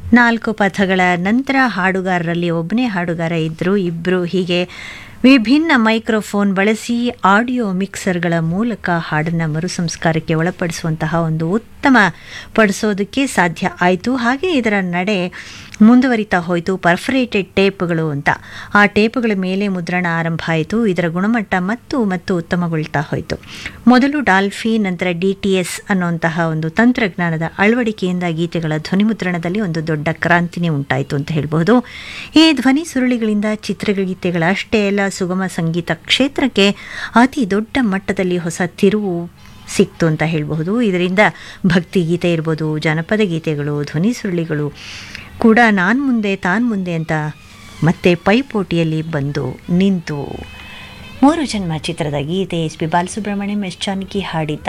ನಾಲ್ಕು ಪಥಗಳ ನಂತರ ಹಾಡುಗಾರರಲ್ಲಿ ಒಬ್ಬನೇ ಹಾಡುಗಾರ ಇದ್ದರು ಇಬ್ಬರು ಹೀಗೆ ವಿಭಿನ್ನ ಮೈಕ್ರೋಫೋನ್ ಬಳಸಿ ಆಡಿಯೋ ಮಿಕ್ಸರ್ಗಳ ಮೂಲಕ ಹಾಡನ್ನು ಮರುಸಂಸ್ಕಾರಕ್ಕೆ ಒಳಪಡಿಸುವಂತಹ ಒಂದು ಉತ್ತಮ ಪಡಿಸೋದಕ್ಕೆ ಸಾಧ್ಯ ಆಯಿತು ಹಾಗೆ ಇದರ ನಡೆ ಮುಂದುವರಿತಾ ಹೋಯಿತು ಪರ್ಫರೇಟೆಡ್ ಟೇಪ್ಗಳು ಅಂತ ಆ ಟೇಪ್ಗಳ ಮೇಲೆ ಮುದ್ರಣ ಆರಂಭ ಆಯಿತು ಇದರ ಗುಣಮಟ್ಟ ಮತ್ತು ಮತ್ತು ಉತ್ತಮಗೊಳ್ತಾ ಹೋಯಿತು ಮೊದಲು ಡಾಲ್ಫಿ ನಂತರ ಡಿ ಟಿ ಎಸ್ ಅನ್ನುವಂತಹ ಒಂದು ತಂತ್ರಜ್ಞಾನದ ಅಳವಡಿಕೆಯಿಂದ ಗೀತೆಗಳ ಧ್ವನಿ ಮುದ್ರಣದಲ್ಲಿ ಒಂದು ದೊಡ್ಡ ಕ್ರಾಂತಿನೇ ಉಂಟಾಯಿತು ಅಂತ ಹೇಳ್ಬೋದು ಈ ಧ್ವನಿ ಸುರುಳಿಗಳಿಂದ ಚಿತ್ರಗೀತೆಗಳ ಅಷ್ಟೇ ಅಲ್ಲ ಸುಗಮ ಸಂಗೀತ ಕ್ಷೇತ್ರಕ್ಕೆ ಅತಿ ದೊಡ್ಡ ಮಟ್ಟದಲ್ಲಿ ಹೊಸ ತಿರುವು ಸಿಕ್ತು ಅಂತ ಹೇಳಬಹುದು ಇದರಿಂದ ಭಕ್ತಿ ಗೀತೆ ಇರ್ಬೋದು ಜನಪದ ಗೀತೆಗಳು ಧ್ವನಿ ಸುರುಳಿಗಳು ಕೂಡ ನಾನು ಮುಂದೆ ತಾನು ಮುಂದೆ ಅಂತ ಮತ್ತೆ ಪೈಪೋಟಿಯಲ್ಲಿ ಬಂದು ನಿಂತು ಮೂರು ಜನ್ಮ ಚಿತ್ರದ ಗೀತೆ S P Balasubrahmanyam S Janaki ಹಾಡಿದ್ದ